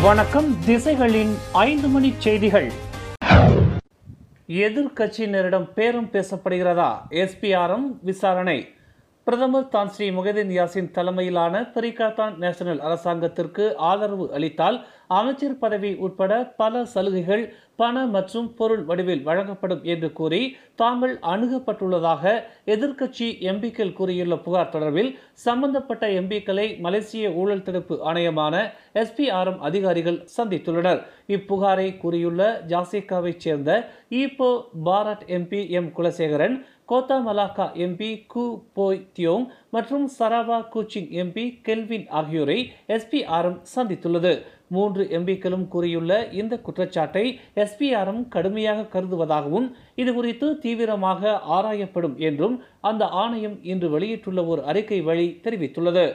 வணக்கம் திசைகளின் ஐந்து மணி செய்திகள் எதிர்க்கட்சியினரிடம் பேரம் பேசப்படுகிறதா எஸ்பிஆர்எம் விசாரணை பிரதமர் தான் ஸ்ரீ முகதீன் யாசின் தலைமையிலான பெரிகாத்தான் நேஷனல் அரசாங்கத்திற்கு ஆதரவு அளித்தால் அமைச்சர் பதவி உட்பட பல சலுகைகள் பண மற்றும் பொருள் வடிவில் வழங்கப்படும் என்று கூறி தாங்கள் அணுகப்பட்டுள்ளதாக எதிர்க்கட்சி எம்பிக்கள் கூறியுள்ள புகார் தொடர்பில் சம்பந்தப்பட்ட எம்பிக்களை மலேசிய ஊழல் தடுப்பு ஆணையமான எஸ்பிஆர்எம் அதிகாரிகள் சந்தித்துள்ளனர் இப்புகாரை கூறியுள்ள ஜாசிகாவைச் சேர்ந்த Ipoh Barat MP M Kulasegaran Kota Melaka MP Khoo Poay தியோங் மற்றும் சராவா கூச்சிங் எம்பி கெல்வின் ஆகியோரை எஸ்பிஆர்எம் சந்தித்துள்ளது மூன்று எம்பிக்களும் கூறியுள்ள இந்த குற்றச்சாட்டை எஸ்பிஆர்எம் கடுமையாக கருதுவதாகவும் இது குறித்து தீவிரமாக ஆராயப்படும் என்றும் அந்த ஆணையம் இன்று வெளியிட்டுள்ள ஒரு அறிக்கை வழி தெரிவித்துள்ளது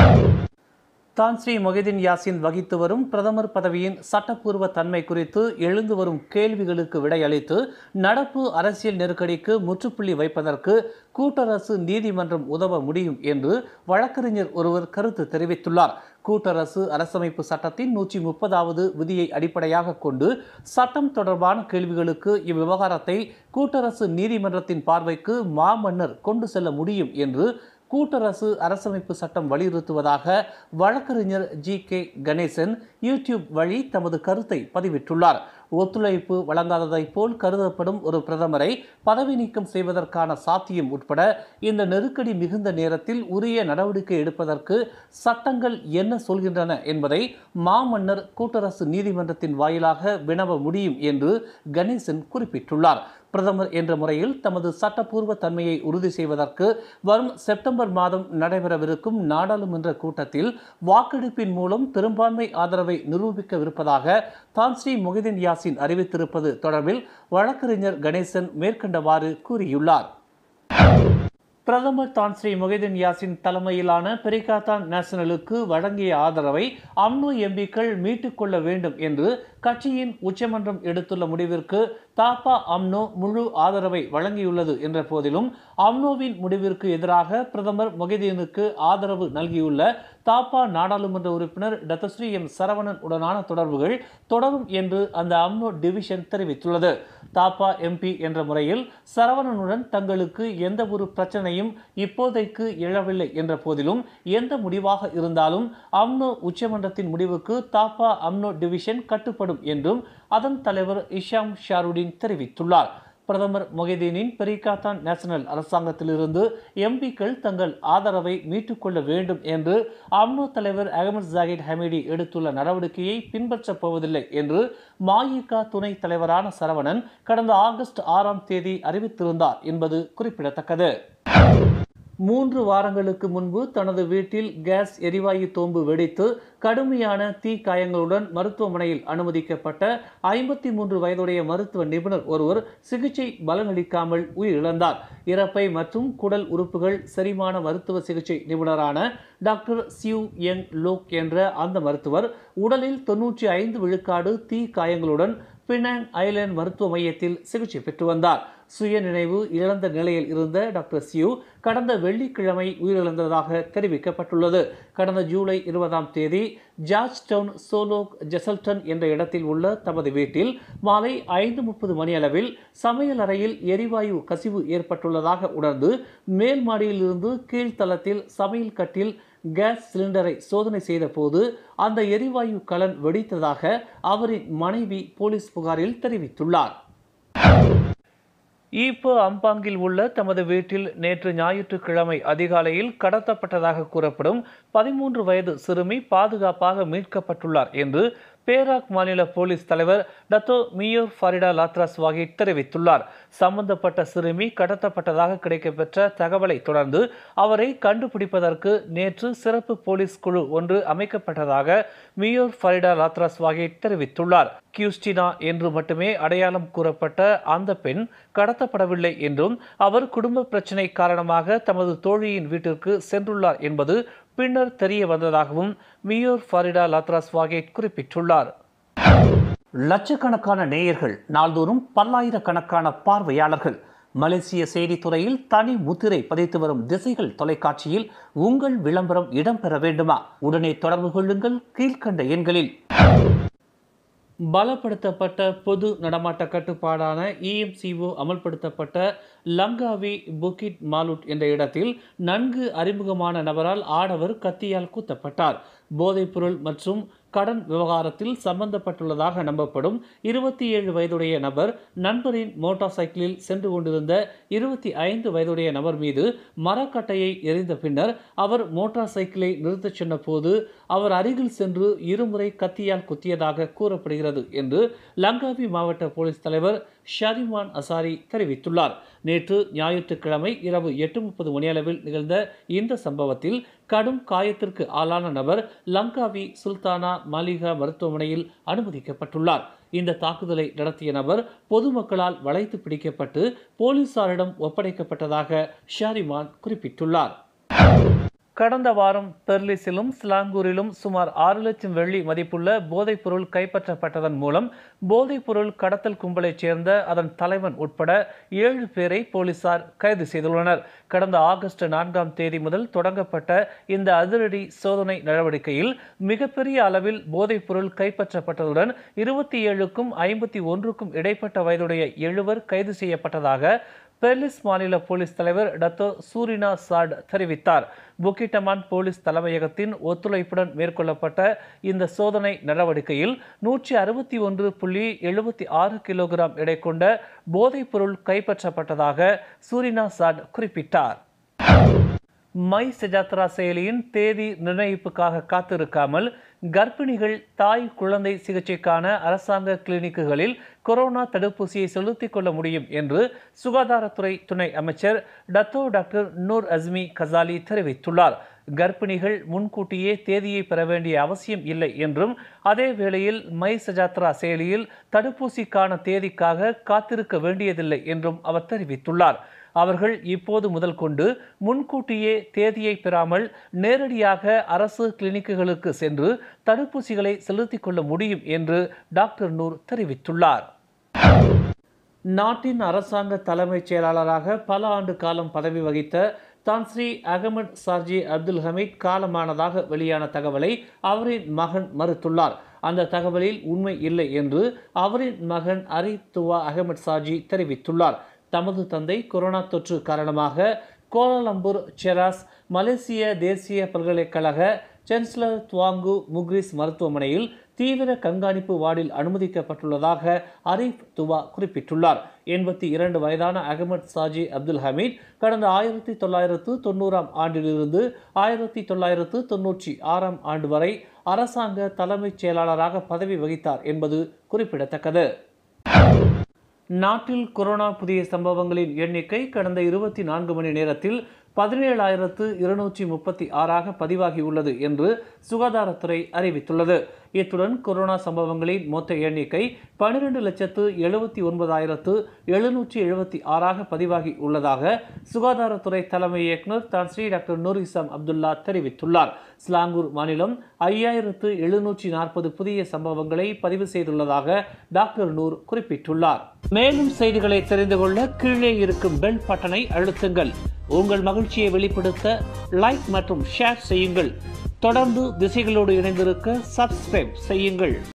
தான் ஸ்ரீ மொஹிதீன் யாசின் வகித்து வரும் பிரதமர் பதவியின் சட்டப்பூர்வ தன்மை குறித்து எழுந்து வரும் கேள்விகளுக்கு விடையளித்து நடப்பு அரசியல் நெருக்கடிக்கு முற்றுப்புள்ளி வைப்பதற்கு கூட்டரசு நீதிமன்றம் உதவ முடியும் என்று வழக்கறிஞர் ஒருவர் கருத்து தெரிவித்துள்ளார் கூட்டரசு அரசமைப்பு சட்டத்தின் நூற்றி முப்பதாவது விதியை அடிப்படையாக கொண்டு சட்டம் தொடர்பான கேள்விகளுக்கு இவ்விவகாரத்தை கூட்டரசு நீதிமன்றத்தின் பார்வைக்கு மாமன்னர் கொண்டு செல்ல முடியும் என்று கூட்டரசு அரசமைப்பு சட்டம் வலியுறுத்துவதாக வழக்கறிஞர் ஜி கே கணேசன் யூடியூப் வழி தமது கருத்தை பதிவிட்டுள்ளார் ஒத்துழைப்பு வழங்காததைப் போல் கருதப்படும் ஒரு பிரதமரை பதவி நீக்கம் செய்வதற்கான சாத்தியம் உட்பட இந்த நெருக்கடி மிகுந்த நேரத்தில் உரிய நடவடிக்கை எடுப்பதற்கு சட்டங்கள் என்ன சொல்கின்றன என்பதை மாமன்னர் கூட்டரசு நீதிமன்றத்தின் வாயிலாக வினவ முடியும் என்று கணேசன் குறிப்பிட்டுள்ளார் பிரதமர் என்ற முறையில் தமது சட்டப்பூர்வ தன்மையை உறுதி செய்வதற்கு வரும் செப்டம்பர் மாதம் நடைபெறவிருக்கும் நாடாளுமன்ற கூட்டத்தில் வாக்கெடுப்பின் மூலம் பெரும்பான்மை ஆதரவை நிரூபிக்கவிருப்பதாக தான் ஸ்ரீ முகிதீன் யாசின் அறிவித்திருப்பது தொடர்பில் வழக்கறிஞர் கணேசன் மேற்கண்டவாறு கூறியுள்ளார் பிரதமர் தான் ஸ்ரீ முகைதீன் யாசின் தலைமையிலான பெரிகாத்தான் நேஷனலுக்கு வழங்கிய ஆதரவை அம்னோ எம்பிக்கள் மீட்டுக் கொள்ள வேண்டும் என்று கட்சியின் உச்சமன்றம் எடுத்துள்ள முடிவிற்கு தாப்பா அம்னோ முழு ஆதரவை வழங்கியுள்ளது என்ற போதிலும் அம்னோவின் முடிவிற்கு எதிராக பிரதமர் மொஹிதீனுக்கு ஆதரவு நல்கியுள்ள தாப்பா நாடாளுமன்ற உறுப்பினர் டத்தஸ்ரீ எம் சரவணன் உடனான தொடர்புகள் தொடரும் என்று அந்த அம்னோ டிவிஷன் தெரிவித்துள்ளது தாப்பா எம்பி என்ற முறையில் சரவணனுடன் தங்களுக்கு எந்த ஒரு பிரச்சனையும் இப்போதைக்கு எழவில்லை என்ற போதிலும் எந்த முடிவாக இருந்தாலும் அம்னோ உச்சமன்றத்தின் முடிவுக்கு தாப்பா அம்னோ டிவிஷன் கட்டுப்படும் என்றும் அதன் தலைவர் இஷாம் ஷாருடின் தெரிவித்துள்ளார் பிரதமர் மொஹிதீனின் பெரிகாத்தான் நேஷனல் அரசாங்கத்திலிருந்து எம்பிக்கள் தங்கள் ஆதரவை மீட்டுக்கொள்ள வேண்டும் என்று அம்னோ தலைவர் அகமது ஜாகித் ஹமீடி எடுத்துள்ள நடவடிக்கையை பின்பற்றப் போவதில்லை என்று மாயிகா துணைத் தலைவரான சரவணன் கடந்த ஆகஸ்ட் ஆறாம் தேதி அறிவித்திருந்தார் என்பது குறிப்பிடத்தக்கது மூன்று வாரங்களுக்கு முன்பு தனது வீட்டில் கேஸ் எரிவாயு தோம்பு வெடித்து கடுமையான தீ காயங்களுடன் மருத்துவமனையில் அனுமதிக்கப்பட்ட ஐம்பத்தி மூன்று வயதுடைய மருத்துவ நிபுணர் ஒருவர் சிகிச்சை பலனளிக்காமல் உயிரிழந்தார் இறப்பை மற்றும் குடல் உறுப்புகள் செரிமான மருத்துவ சிகிச்சை நிபுணரான டாக்டர் சியூ யங் லோக் என்ற அந்த மருத்துவர் உடலில் தொன்னூற்றி ஐந்து விழுக்காடு தீ காயங்களுடன் பினாங் ஐலேண்ட் மருத்துவ மையத்தில் சிகிச்சை பெற்று வந்தார் சுய நினைவு இழந்த நிலையில் இருந்த டாக்டர் சியூ கடந்த வெள்ளிக்கிழமை உயிரிழந்ததாக தெரிவிக்கப்பட்டுள்ளது கடந்த ஜூலை இருபதாம் தேதி ஜார்ஜ் டவுன் சோலோக் ஜெசல்டன் என்ற இடத்தில் உள்ள தமது வீட்டில் மாலை ஐந்து முப்பது மணியளவில் சமையல் அறையில் எரிவாயு கசிவு ஏற்பட்டுள்ளதாக உணர்ந்து மேல் மாடியிலிருந்து கீழ்த்தளத்தில் சமையல் கட்டில் கேஸ் சிலிண்டரை சோதனை செய்த போது அந்த எரிவாயு கலன் வெடித்ததாக அவரின் மனைவி போலீஸ் புகாரில் தெரிவித்துள்ளார் ஈப்போ அம்பாங்கில் உள்ள தமது வீட்டில் நேற்று ஞாயிற்றுக்கிழமை அதிகாலையில் கடத்தப்பட்டதாக கூறப்படும் பதிமூன்று வயது சிறுமி பாதுகாப்பாக மீட்கப்பட்டுள்ளார் என்று பேராக் மாநில போலீஸ் தலைவர் டத்தோ மியோர் ஃபரிடா லாத்ராஸ் வாகிட் தெரிவித்துள்ளார் சம்பந்தப்பட்ட சிறுமி கடத்தப்பட்டதாக கிடைக்கப்பெற்ற தகவலை தொடர்ந்து அவரை கண்டுபிடிப்பதற்கு நேற்று சிறப்பு போலீஸ் குழு ஒன்று அமைக்கப்பட்டதாக மியோர் ஃபரிடா லாத்ராஸ் வாகிட் தெரிவித்துள்ளார் கியூஸ்டினா என்று மட்டுமே அடையாளம் கூறப்பட்ட அந்த பெண் கடத்தப்படவில்லை என்றும் அவர் குடும்ப பிரச்சினை காரணமாக தமது தோழியின் வீட்டிற்கு சென்றுள்ளார் என்பது பின்னர் தெரிய வந்ததாகவும் மியோர் ஃபரிடா லாத்ராஸ் வாகேட் குறிப்பிட்டுள்ளார் லட்சக்கணக்கான நேயர்கள் நாள்தோறும் பல்லாயிரக்கணக்கான பார்வையாளர்கள் மலேசிய செய்தித்துறையில் தனி முத்திரை பதித்து வரும் திசைகள் தொலைக்காட்சியில் உங்கள் விளம்பரம் இடம்பெற வேண்டுமா உடனே தொடர்பு கொள்ளுங்கள் கீழ்க்கண்ட எண்களில் பலப்படுத்தப்பட்ட பொது நடமாட்ட கட்டுப்பாடான இஎம்சிஓ அமல்படுத்தப்பட்ட லங்காவி புக்கிட் மாலுட் என்ற இடத்தில் நன்கு அறிமுகமான நபரால் ஆடவர் கத்தியால் குத்தப்பட்டார் போதைப்பொருள் மற்றும் கடன் விவகாரத்தில் சம்பந்தப்பட்டுள்ளதாக நம்பப்படும் இருபத்தி ஏழு வயதுடைய நபர் நண்பரின் மோட்டார் சைக்கிளில் சென்று கொண்டிருந்த இருபத்தி ஐந்து வயதுடைய நபர் மீது மரக்கட்டையை எறிந்த பின்னர் அவர் மோட்டார் சைக்கிளை நிறுத்தச் சென்ற போது அவர் அருகில் சென்று இருமுறை கத்தியால் குத்தியதாக கூறப்படுகிறது என்று லங்காவி மாவட்ட போலீஸ் தலைவர் ஷரிமான் அசாரி தெரிவித்துள்ளார் நேற்று ஞாயிற்றுக்கிழமை இரவு எட்டு முப்பது மணியளவில் நிகழ்ந்த இந்த சம்பவத்தில் கடும் காயத்திற்கு ஆளான நபர் லங்காவி சுல்தானா மாலிகா மருத்துவமனையில் அனுமதிக்கப்பட்டுள்ளார் இந்த தாக்குதலை நடத்திய நபர் பொதுமக்களால் வளைத்து பிடிக்கப்பட்டு போலீசாரிடம் ஒப்படைக்கப்பட்டதாக ஷாரிமான் குறிப்பிட்டுள்ளார் கடந்த வாரம் பெர்லிஸிலும் ஸ்லாங்கூரிலும் சுமார் ஆறு லட்சம் வெள்ளி மதிப்புள்ள போதைப்பொருள் கைப்பற்றப்பட்டதன் மூலம் போதைப்பொருள் கடத்தல் கும்பலைச் சேர்ந்த அதன் தலைவன் உட்பட ஏழு பேரை போலீசார் கைது செய்துள்ளனர் கடந்த ஆகஸ்ட் நான்காம் தேதி முதல் தொடங்கப்பட்ட இந்த அதிரடி சோதனை நடவடிக்கையில் மிகப்பெரிய அளவில் போதைப்பொருள் கைப்பற்றப்பட்டதுடன் இருபத்தி ஏழுக்கும் ஐம்பத்தி ஒன்றுக்கும் இடைப்பட்ட வயதுடைய எழுவர் கைது செய்யப்பட்டதாக பெர்லிஸ் மாநில போலீஸ் தலைவர் டத்தோ சூரினா சாட் தெரிவித்தார் புக்கிட்டமான் போலீஸ் தலைமையகத்தின் ஒத்துழைப்புடன் மேற்கொள்ளப்பட்ட இந்த சோதனை நடவடிக்கையில் நூற்றி அறுபத்தி ஒன்று புள்ளி எழுபத்தி ஆறு கிலோகிராம் எடை கொண்ட போதைப்பொருள் கைப்பற்றப்பட்டதாக சூரினா சாட் குறிப்பிட்டார் மை சஜாத்ரா செயலியின் தேதி நிர்ணயிப்புக்காக காத்திருக்காமல் கர்ப்பிணிகள் தாய் குழந்தை சிகிச்சைக்கான அரசாங்க கிளினிக்குகளில் கொரோனா தடுப்பூசியை செலுத்திக் கொள்ள முடியும் என்று சுகாதாரத்துறை துணை அமைச்சர் Datuk doctor Noor Azmi Ghazali தெரிவித்துள்ளார் கர்ப்பிணிகள் முன்கூட்டியே தேதியை பெற வேண்டிய அவசியம் இல்லை என்றும் அதே வேளையில் மை சஜாத்ரா செயலியில் தடுப்பூசிக்கான தேதிக்காக காத்திருக்க வேண்டியதில்லை என்றும் அவர் தெரிவித்துள்ளார் அவர்கள் இப்போது முதல் கொண்டு முன்கூட்டியே தேதியை பெறாமல் நேரடியாக அரசு கிளினிக்குகளுக்கு சென்று தடுப்பூசிகளை செலுத்திக் கொள்ள முடியும் என்று டாக்டர் நூர் தெரிவித்துள்ளார் நாட்டின் அரசாங்க தலைமைச் செயலாளராக பல ஆண்டு காலம் பதவி வகித்த Tan Sri Ahmad Sarji Abdul Hamid காலமானதாக வெளியான தகவலை அவரின் மகன் மறுத்துள்ளார் அந்த தகவலில் உண்மை இல்லை என்று அவரின் மகன் அரித் துவா அகமது சார்ஜி தெரிவித்துள்ளார் தமது தந்தை கொரோனா தொற்று காரணமாக கோலாலம்பூர் செராஸ் மலேசிய தேசிய பல்கலைக்கழக சான்சலர் துவாங்கு முக்ரிஸ் மருத்துவமனையில் தீவிர கண்காணிப்பு வார்டில் அனுமதிக்கப்பட்டுள்ளதாக அரீஃப் துவா குறிப்பிட்டுள்ளார் எண்பத்தி இரண்டு வயதான அகமது சாஜி அப்துல் ஹமீத் கடந்த ஆயிரத்தி தொள்ளாயிரத்து தொண்ணூறாம் ஆண்டிலிருந்து ஆயிரத்தி தொள்ளாயிரத்து தொன்னூற்றி ஆறாம் ஆண்டு வரை அரசாங்க தலைமைச் செயலாளராக பதவி வகித்தார் என்பது குறிப்பிடத்தக்கது நாட்டில் கொரோனா புதிய சம்பவங்களின் எண்ணிக்கை கடந்த இருபத்தி நான்கு மணி நேரத்தில் பதினேழாயிரத்து இருநூற்றி முப்பத்தி ஆறாக பதிவாகியுள்ளது என்று சுகாதாரத்துறை அறிவித்துள்ளது இத்துடன் கொரோனா சம்பவங்களின் மொத்த எண்ணிக்கை பனிரெண்டு லட்சத்து எழுபத்தி ஒன்பதாயிரத்து எழுநூற்றி எழுபத்தி ஆறாக பதிவாகி உள்ளதாக சுகாதாரத்துறை தலைமை இயக்குநர் Tan Sri doctor Noor Hisham Abdullah தெரிவித்துள்ளார் ஸ்லாங்கூர் மாநிலம் ஐயாயிரத்து எழுநூற்றி நாற்பது புதிய சம்பவங்களை பதிவு செய்துள்ளதாக டாக்டர் நூர் குறிப்பிட்டுள்ளார் மேலும் செய்திகளை தெரிந்து கொள்ள கீழே இருக்கும் பெல் பட்டனை அழுத்துங்கள் உங்கள் மகிழ்ச்சியை வெளிப்படுத்த லைக் மற்றும் ஷேர் செய்யுங்கள் தொடர்ந்து திசைகளோடு இணைந்திருக்க சப்ஸ்கிரைப் செய்யுங்கள்